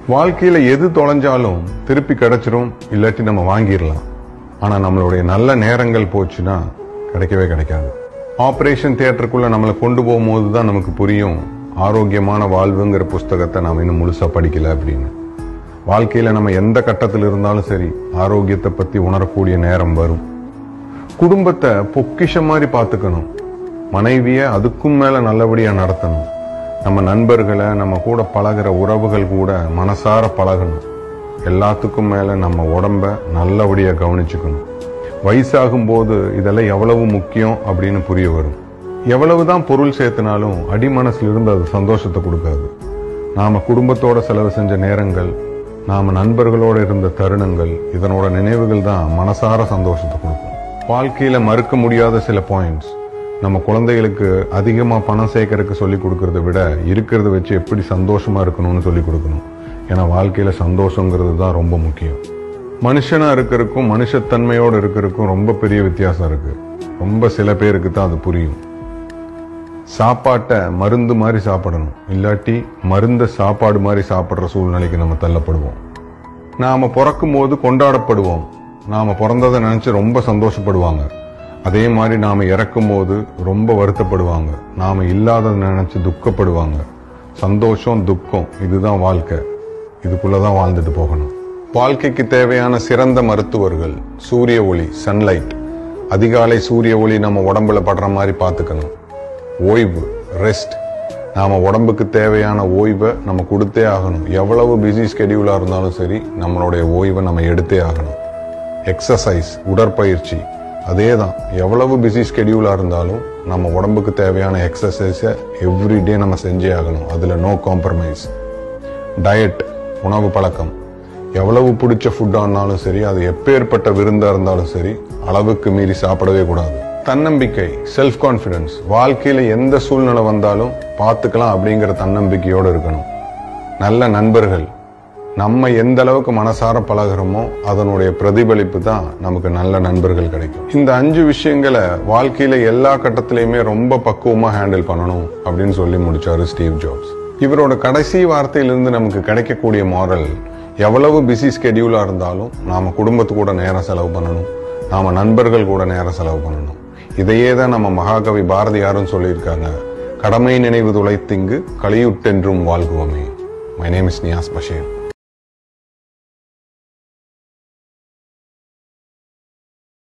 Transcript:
வாழ்க்கையில எது தொலைஞ்சாலும் திருப்பி கிடைச்சிரும் இல்லாட்டி நம்ம வாங்கிடலாம் ஆனா நம்மளுடைய நல்ல நேரங்கள் போச்சுன்னா கிடைக்கவே கிடைக்காது ஆபரேஷன் தியேட்டருக்குள்ள நம்மளை கொண்டு போகும்போது தான் நமக்கு புரியும் ஆரோக்கியமான வாழ்வுங்கிற புஸ்தகத்தை நாம் இன்னும் முழுசா படிக்கல அப்படின்னு வாழ்க்கையில நம்ம எந்த கட்டத்தில் இருந்தாலும் சரி ஆரோக்கியத்தை பத்தி உணரக்கூடிய நேரம் வரும் குடும்பத்தை பொக்கிஷம் மாதிரி பார்த்துக்கணும் மனைவிய அதுக்கும் மேல நல்லபடியா நடத்தணும் நம்ம நண்பர்களை நம்ம கூட பழகுற உறவுகள் கூட மனசார பழகணும் எல்லாத்துக்கும் மேல நம்ம உடம்ப நல்லபடியா கவனிச்சுக்கணும் வயசாகும் போது இதெல்லாம் எவ்வளவு முக்கியம் அப்படின்னு புரிய வரும் எவ்வளவுதான் பொருள் சேர்த்தினாலும் அடிமனசுல இருந்து அது சந்தோஷத்தை கொடுக்காது நாம குடும்பத்தோட செலவு செஞ்ச நேரங்கள் நாம நண்பர்களோட இருந்த தருணங்கள் இதனோட நினைவுகள் தான் மனசார சந்தோஷத்தை கொடுக்கும் வாழ்க்கையில மறுக்க முடியாத சில பாயிண்ட்ஸ் நம்ம குழந்தைகளுக்கு அதிகமா பணம் சேர்க்கறதுக்கு சொல்லி கொடுக்கறத விட இருக்கிறத வச்சு எப்படி சந்தோஷமா இருக்கணும்னு சொல்லி கொடுக்கணும் ஏன்னா வாழ்க்கையில சந்தோஷங்கிறது தான் ரொம்ப முக்கியம் மனுஷனா இருக்கிறதுக்கும் மனுஷத்தன்மையோட இருக்கிறதுக்கும் ரொம்ப பெரிய வித்தியாசம் இருக்கு ரொம்ப சில பேருக்கு தான் அது புரியும் சாப்பாட்டை மருந்து மாதிரி சாப்பிடணும் இல்லாட்டி மருந்த சாப்பாடு மாதிரி சாப்பிடுற சூழ்நிலைக்கு நம்ம தள்ளப்படுவோம் நாம பிறக்கும் போது கொண்டாடப்படுவோம் நாம பிறந்ததை நினைச்சு ரொம்ப சந்தோஷப்படுவாங்க அதே மாதிரி நாம இறக்கும் போது ரொம்ப வருத்தப்படுவாங்க நாம இல்லாததை நினைச்சு துக்கப்படுவாங்க சந்தோஷம் துக்கம் இதுதான் வாழ்க்கை இதுக்குள்ளதான் வாழ்ந்துட்டு போகணும் வாழ்க்கைக்கு தேவையான சிறந்த மருத்துவர்கள் சூரிய ஒளி சன்லைட் அதிகாலை சூரிய ஒளி நம்ம உடம்புல படுற மாதிரி பார்த்துக்கணும் ஓய்வு ரெஸ்ட் நாம உடம்புக்கு தேவையான ஓய்வை நம்ம கொடுத்தே ஆகணும் எவ்வளவு பிஸி ஸ்கெடியூலா இருந்தாலும் சரி நம்மளுடைய ஓய்வை நம்ம எடுத்தே ஆகணும் எக்ஸசைஸ் உடற்பயிற்சி அதே தான் எவ்வளவு பிஸி ஸ்கெடியூலா இருந்தாலும் நம்ம உடம்புக்கு தேவையான எக்ஸசைஸை எவ்ரிடே நம்ம செஞ்சே ஆகணும் அதுல நோ காம்ப்ரமைஸ் டயட் உணவு பழக்கம் எவ்வளவு பிடிச்ச ஃபுட்டா இருந்தாலும் சரி அது எப்பேற்பட்ட விருந்தா இருந்தாலும் சரி அளவுக்கு மீறி சாப்பிடவே கூடாது தன்னம்பிக்கை செல்ஃப் கான்ஃபிடன்ஸ் வாழ்க்கையில எந்த சூழ்நிலை வந்தாலும் பார்த்துக்கலாம் அப்படிங்கிற தன்னம்பிக்கையோட இருக்கணும் நல்ல நண்பர்கள் நம்ம எந்த அளவுக்கு மனசார பழகுறோமோ அதனுடைய பிரதிபலிப்பு தான் நமக்கு நல்ல நண்பர்கள் கிடைக்கும் இந்த அஞ்சு விஷயங்களை வாழ்க்கையில எல்லா கட்டத்திலையுமே ரொம்ப பக்குவமா ஹேண்டில் பண்ணணும் அப்படின்னு சொல்லி முடிச்சாரு ஸ்டீவ் ஜாப்ஸ் இவரோட கடைசி வார்த்தையிலிருந்து நமக்கு கிடைக்கக்கூடிய மாரல் எவ்வளவு பிஸி ஸ்கெடியூலா இருந்தாலும் நாம குடும்பத்து கூட நேரம் செலவு பண்ணணும் நாம நண்பர்கள் கூட நேரம் செலவு பண்ணணும் இதையே தான் நம்ம மகாகவி பாரதியாரும் சொல்லியிருக்காங்க கடமை நினைவு துளைத்திங்கு கலியுட்டென்றும் வாழ்குவமே my name is Niyas Basheer